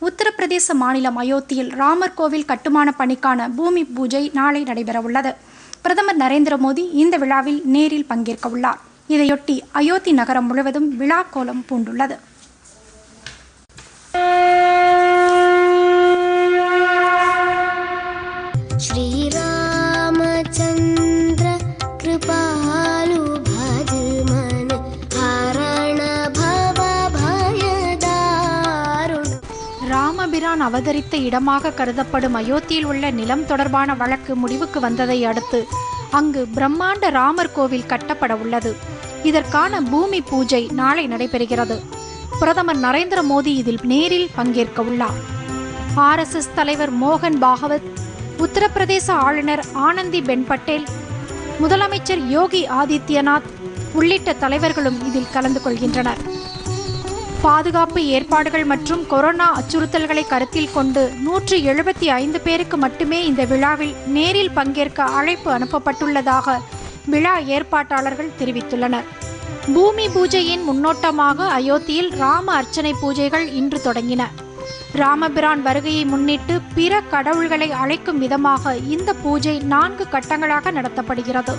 உத்தரப்பிரதேச மாநிலம் அயோத்தியில் ராமர் கோவில் கட்டுமான பணிக்கான பூமி பூஜை நாளை நடைபெறவுள்ளது பிரதமர் நரேந்திர மோடி இந்த விழாவில் நேரில் பங்கேற்க உள்ளார் இதையொட்டி அயோத்தி நகரம் முழுவதும் விழா கோலம் பூண்டுள்ளது श्रीरामचन्द्र कृपालु भज मन हरण भव भयदारुण ராமபிரான் அவதரித்த இடமாக கருதப்படும் அயோத்தியில் உள்ள நிலம் தொடர்பான வழக்கு முடிவுக்கு வந்ததை அடுத்து அங்கு பிரம்மாண்ட ராமர் கோவில் கட்டப்பட உள்ளது இதற்கான பூமி பூஜை நாளை நடைபெறுகிறது பிரதமர் நரேந்திர மோடி இதில் நேரில் பங்கேற்க உள்ளார் ஆர்எஸ்எஸ் தலைவர் மோகன் பாகவத் உத்தரப்பிரதேச ஆளுநர் ஆனந்திபென் பட்டேல் முதலமைச்சர் யோகி ஆதித்யநாத் உள்ளிட்ட தலைவர்களும் இதில் கலந்து கொள்கின்றனர் பாதுகாப்பு ஏற்பாடுகள் மற்றும் கொரோனா அச்சுறுத்தல்களை கருத்தில் கொண்டு நூற்று எழுபத்தி ஐந்து பேருக்கு மட்டுமே இந்த விழாவில் நேரில் பங்கேற்க அழைப்பு அனுப்பப்பட்டுள்ளதாக விழா ஏற்பாட்டாளர்கள் தெரிவித்துள்ளனர் பூமி பூஜையின் முன்னோட்டமாக அயோத்தியில் ராம அர்ச்சனை பூஜைகள் இன்று தொடங்கின ராமபிரான் வருகையை முன்னிட்டு பிற கடவுள்களை அழைக்கும் விதமாக இந்த பூஜை நான்கு கட்டங்களாக நடத்தப்படுகிறது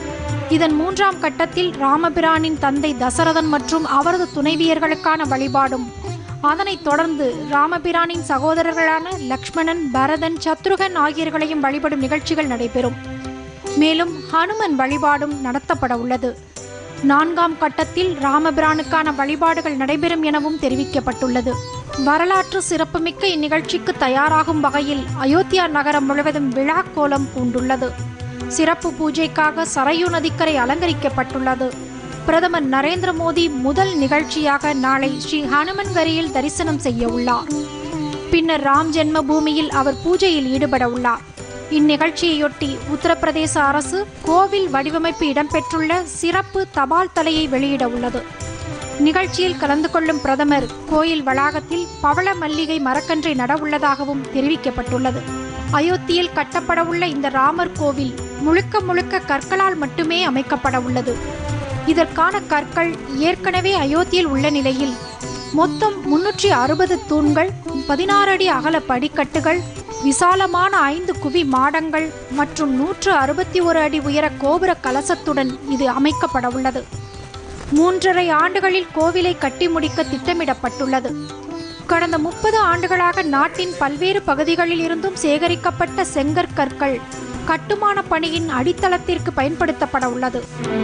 இதன் மூன்றாம் கட்டத்தில் ராமபிரானின் தந்தை தசரதன் மற்றும் அவரது துணைவியர்களுக்கான வழிபாடும் அதனைத் தொடர்ந்து ராமபிரானின் சகோதரர்களான லக்ஷ்மணன் பரதன் சத்ருகன் ஆகியோர்களையும் வழிபடும் நிகழ்ச்சிகள் நடைபெறும் மேலும் ஹனுமன் வழிபாடும் நடத்தப்பட உள்ளது நான்காம் கட்டத்தில் ராமபிரானுக்கான வழிபாடுகள் நடைபெறும் எனவும் தெரிவிக்கப்பட்டுள்ளது வரலாற்று சிறப்புமிக்க இந்நிகழ்ச்சிக்கு தயாராகும் வகையில் அயோத்தியா நகரம் முழுவதும் விழா கோலம் பூண்டுள்ளது சிறப்பு பூஜைக்காக சரையு நதிக்கரை அலங்கரிக்கப்பட்டுள்ளது பிரதமர் நரேந்திர மோடி முதல் நிகழ்ச்சியாக நாளை ஸ்ரீ ஹனுமன்கரியில் தரிசனம் செய்ய உள்ளார் பின்னர் ராம் ஜென்ம பூமியில் அவர் பூஜையில் ஈடுபட உள்ளார் இந்நிகழ்ச்சியையொட்டி உத்தரப்பிரதேச அரசு கோவில் வடிவமைப்பு இடம்பெற்றுள்ள சிறப்பு தபால் தலையை வெளியிட உள்ளது நிகழ்ச்சியில் கலந்து கொள்ளும் பிரதமர் கோயில் வளாகத்தில் பவள மல்லிகை மரக்கன்றை நட உள்ளதாகவும் தெரிவிக்கப்பட்டுள்ளது அயோத்தியில் கட்டப்படவுள்ள இந்த ராமர் கோவில் முழுக்க முழுக்க கற்களால் மட்டுமே அமைக்கப்பட உள்ளது இதற்கான கற்கள் ஏற்கனவே அயோத்தியில் உள்ள நிலையில் மொத்தம் முன்னூற்றி அறுபது தூண்கள் பதினாறு அடி அகல படிக்கட்டுகள் விசாலமான ஐந்து குவி மாடங்கள் மற்றும் நூற்று அறுபத்தி ஒரு அடி உயர கோபுர கலசத்துடன் இது அமைக்கப்பட உள்ளது மூன்றரை ஆண்டுகளில் கோவிலை கட்டி முடிக்க திட்டமிடப்பட்டுள்ளது கடந்த முப்பது ஆண்டுகளாக நாட்டின் பல்வேறு பகுதிகளில் இருந்தும் சேகரிக்கப்பட்ட செங்கற்கற்கள் கட்டுமான பணியின் அடித்தளத்திற்கு பயன்படுத்தப்பட உள்ளது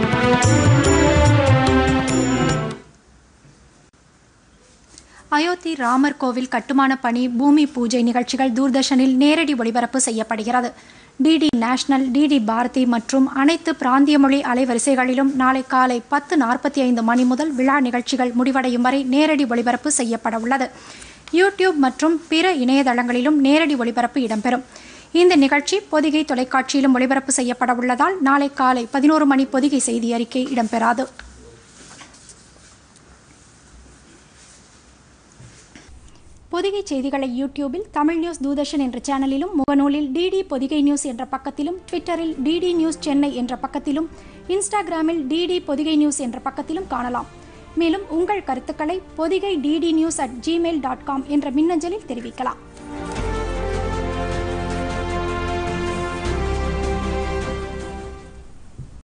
அயோத்தி ராமர் கோவில் கட்டுமான பணி பூமி பூஜை நிகழ்ச்சிகள் தூர்தர்ஷனில் நேரடி ஒளிபரப்பு செய்யப்படுகிறது டிடி நேஷனல் டிடி பாரதி மற்றும் அனைத்து பிராந்திய மொழி அலைவரிசைகளிலும் நாளை காலை பத்து நாற்பத்தி ஐந்து மணி முதல் விழா நிகழ்ச்சிகள் முடிவடையும் வரை நேரடி ஒளிபரப்பு செய்யப்பட உள்ளது யூடியூப் மற்றும் பிற இணையதளங்களிலும் நேரடி ஒளிபரப்பு இடம்பெறும் இந்த நிகழ்ச்சி பொதிகை தொலைக்காட்சியிலும் ஒளிபரப்பு செய்யப்பட உள்ளதால் நாளை காலை பதினோரு மணி பொதிகை செய்தி அறிக்கை இடம்பெறாது பொதிகை செய்திகளை யூடியூபில் தமிழ் நியூஸ் தூதர்ஷன் என்ற சேனலிலும் முகநூலில் டிடி பொதிகை நியூஸ் என்ற பக்கத்திலும் ட்விட்டரில் டிடி நியூஸ் சென்னை என்ற பக்கத்திலும் இன்ஸ்டாகிராமில் டிடி பொதிகை நியூஸ் என்ற பக்கத்திலும் காணலாம் மேலும் உங்கள் கருத்துக்களை Pothigai DD news at Gmail dot com என்ற மின்னஞ்சலில் தெரிவிக்கலாம்